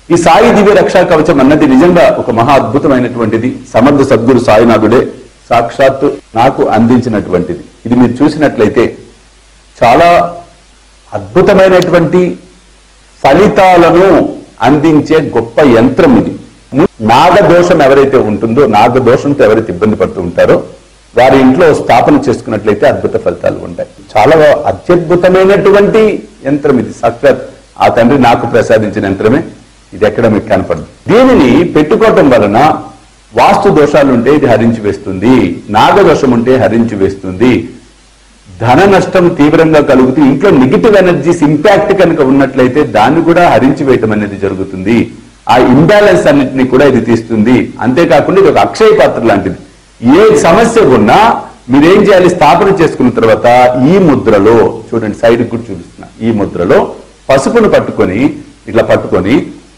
ఈ సాయి దివ్య రక్షా కవచం అన్నది నిజంగా ఒక మహా అద్భుతమైనటువంటిది సమర్థ సద్గురు సాయినాథుడే సాక్షాత్తు నాకు అందించినటువంటిది ఇది మీరు చూసినట్లయితే చాలా అద్భుతమైనటువంటి ఫలితాలను అందించే గొప్ప యంత్రం ఇది నాగదోషం ఎవరైతే ఉంటుందో నాగదోషంతో ఎవరైతే ఇబ్బంది పడుతూ ఉంటారో వారి ఇంట్లో స్థాపన చేసుకున్నట్లయితే అద్భుత ఫలితాలు ఉంటాయి చాలా అత్యద్భుతమైనటువంటి యంత్రం ఇది సాక్షాత్ ఆ తండ్రి నాకు ప్రసాదించిన యంత్రమే ఇది ఎక్కడ మీకు కనపడదు దీనిని పెట్టుకోవటం వలన వాస్తు దోషాలు ఉంటే ఇది హరించి వేస్తుంది నాగదోషం ఉంటే హరించి వేస్తుంది ధన నష్టం తీవ్రంగా కలుగుతూ ఇంట్లో నెగిటివ్ ఎనర్జీస్ ఇంపాక్ట్ కనుక ఉన్నట్లయితే దాన్ని కూడా హరించి వేయటం అనేది జరుగుతుంది ఆ ఇంబ్యాలెన్స్ అన్నిటిని కూడా ఇది తీస్తుంది అంతేకాకుండా ఇది ఒక అక్షయ పాత్ర లాంటిది ఏ సమస్య ఉన్నా మీరేం చేయాలి స్థాపన చేసుకున్న తర్వాత ఈ ముద్రలో చూడండి సైడ్ కూడా చూపిస్తున్నా ఈ ముద్రలో పసుపును పట్టుకొని ఇట్లా పట్టుకొని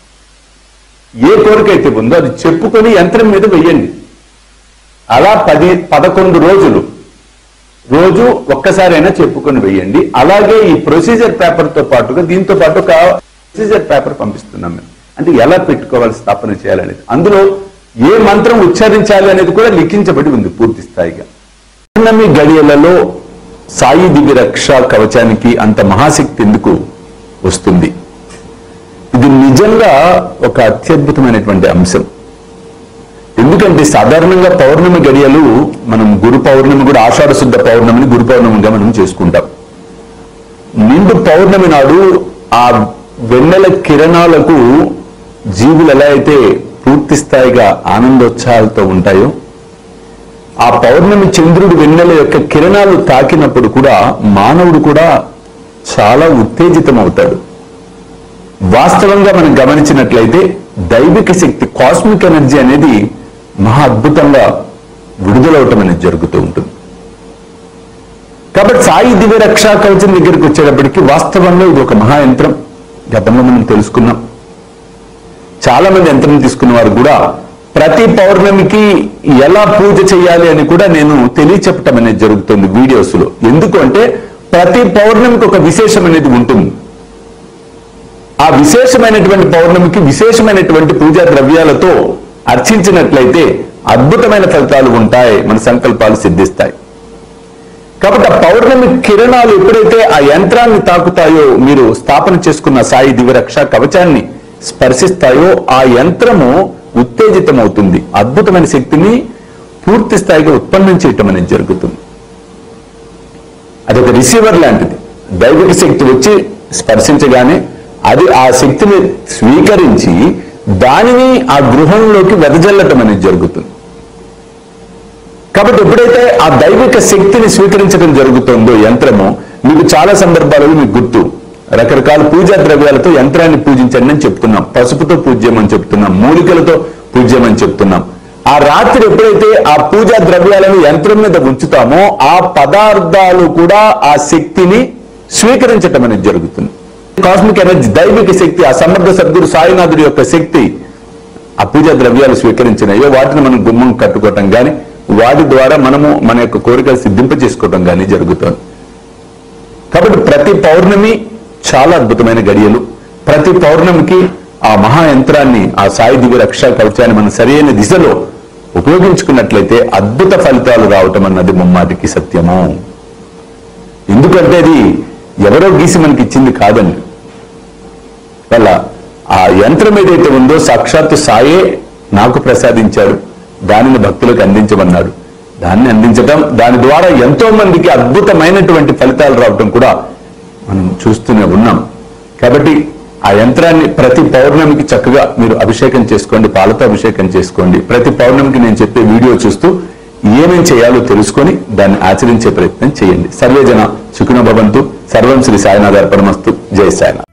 ఏ కోరిక అయితే ఉందో అది చెప్పుకొని యంత్రం మీద వెయ్యండి అలా పది పదకొండు రోజులు రోజు ఒక్కసారైనా చెప్పుకొని వెయ్యండి అలాగే ఈ ప్రొసీజర్ పేపర్ తో పాటుగా దీంతో పాటు ఒక ప్రొసీజర్ పేపర్ పంపిస్తున్నాం మేము అంటే ఎలా పెట్టుకోవాలి స్థాపన చేయాలనేది అందులో ఏ మంత్రం ఉచ్చరించాలి అనేది కూడా లిఖించబడి ఉంది పూర్తి స్థాయిగా పౌర్ణమి గడియలలో సాయి దివ్య రక్ష కవచానికి అంత మహాశక్తి ఎందుకు వస్తుంది ఇది నిజంగా ఒక అత్యద్భుతమైనటువంటి అంశం ఎందుకంటే సాధారణంగా పౌర్ణమి గడియలు మనం గురు పౌర్ణమి కూడా ఆషాఢ శుద్ధ పౌర్ణమిని గురు పౌర్ణమిగా మనం చేసుకుంటాం నిండు పౌర్ణమి నాడు ఆ వెన్నెల కిరణాలకు జీవులు ఎలా అయితే పూర్తి స్థాయిగా ఆనందోత్సాహాలతో ఉంటాయో ఆ పౌర్ణమి చంద్రుడు వెన్నెల యొక్క కిరణాలు తాకినప్పుడు కూడా మానవుడు కూడా చాలా ఉత్తేజితం అవుతాడు వాస్తవంగా మనం గమనించినట్లయితే దైవిక శక్తి కాస్మిక్ ఎనర్జీ అనేది మహా అద్భుతంగా విడుదలవటం అనేది జరుగుతూ ఉంటుంది కాబట్టి సాయి దివ్య రక్షా కవచం దగ్గరికి వచ్చేటప్పటికి వాస్తవంగా ఇది ఒక మహా యంత్రం గతంలో మనం తెలుసుకున్నాం చాలా మంది యంత్రం తీసుకున్న వారు కూడా ప్రతి పౌర్ణమికి ఎలా పూజ చేయాలి అని కూడా నేను తెలియచెప్పటం అనేది జరుగుతుంది వీడియోస్ లో ఎందుకు అంటే ప్రతి పౌర్ణమికి ఒక విశేషం అనేది ఉంటుంది ఆ విశేషమైనటువంటి పౌర్ణమికి విశేషమైనటువంటి పూజా ద్రవ్యాలతో అర్చించినట్లయితే అద్భుతమైన ఫలితాలు ఉంటాయి మన సంకల్పాలు సిద్ధిస్తాయి కాబట్టి ఆ పౌర్ణమి కిరణాలు ఎప్పుడైతే ఆ యంత్రాన్ని తాకుతాయో మీరు స్థాపన చేసుకున్న సాయి దివ్యరక్ష కవచాన్ని స్పర్శిస్తాయో ఆ యంత్రము ఉత్తేజితమవుతుంది అద్భుతమైన శక్తిని పూర్తి స్థాయిగా ఉత్పన్నం చేయటం అనేది జరుగుతుంది అదొక రిసీవర్ లాంటిది దైవిక శక్తి వచ్చి స్పర్శించగానే అది ఆ శక్తిని స్వీకరించి దానిని ఆ గృహంలోకి వెదజల్లటం అనేది జరుగుతుంది కాబట్టి ఎప్పుడైతే ఆ దైవిక శక్తిని స్వీకరించడం జరుగుతుందో యంత్రము మీకు చాలా సందర్భాలలో మీకు గుర్తు రకరకాల పూజా ద్రవ్యాలతో యంత్రాన్ని పూజించండి అని చెప్తున్నాం పసుపుతో పూజ్యమని చెప్తున్నాం మూలికలతో పూజ్యమని చెప్తున్నాం ఆ రాత్రి ఎప్పుడైతే ఆ పూజా ద్రవ్యాలను యంత్రం మీద ఉంచుతామో ఆ పదార్థాలు కూడా ఆ శక్తిని స్వీకరించటం అనేది జరుగుతుంది కాస్మిక్ ఎనర్జీ దైవిక శక్తి ఆ సమర్థ సద్గురు సాయినాథుడి యొక్క శక్తి ఆ పూజా ద్రవ్యాలు స్వీకరించినాయో వాటిని మనం గుమ్మం కట్టుకోవటం గాని వాటి ద్వారా మనము మన యొక్క కోరికలు సిద్ధింప చేసుకోవటం గాని జరుగుతుంది కాబట్టి ప్రతి పౌర్ణమి చాలా అద్భుతమైన గడియలు ప్రతి పౌర్ణమికి ఆ మహా యంత్రాన్ని ఆ సాయి దివ్య రక్షా కవచాన్ని మనం సరైన దిశలో ఉపయోగించుకున్నట్లయితే అద్భుత ఫలితాలు రావటం అన్నది ముమ్మాటికి సత్యము ఎందుకంటే అది ఎవరో గీసి మనకి ఇచ్చింది కాదండి వల్ల ఆ యంత్రం ఏదైతే ఉందో సాక్షాత్తు సాయే నాకు ప్రసాదించాడు దానిని భక్తులకు అందించమన్నాడు దాన్ని అందించటం దాని ద్వారా ఎంతో మందికి అద్భుతమైనటువంటి ఫలితాలు రావటం కూడా మనం చూస్తూనే ఉన్నాం కాబట్టి ఆ యంత్రాన్ని ప్రతి పౌర్ణమికి చక్కగా మీరు అభిషేకం చేసుకోండి పాలతో అభిషేకం చేసుకోండి ప్రతి పౌర్ణమికి నేను చెప్పే వీడియో చూస్తూ ఏమేం చేయాలో తెలుసుకొని దాన్ని ఆచరించే ప్రయత్నం చేయండి సర్వేజన సుఖిన భవంతు సర్వం శ్రీ సాయినాథ్ అర్పణమస్తు జై సాయినాథ్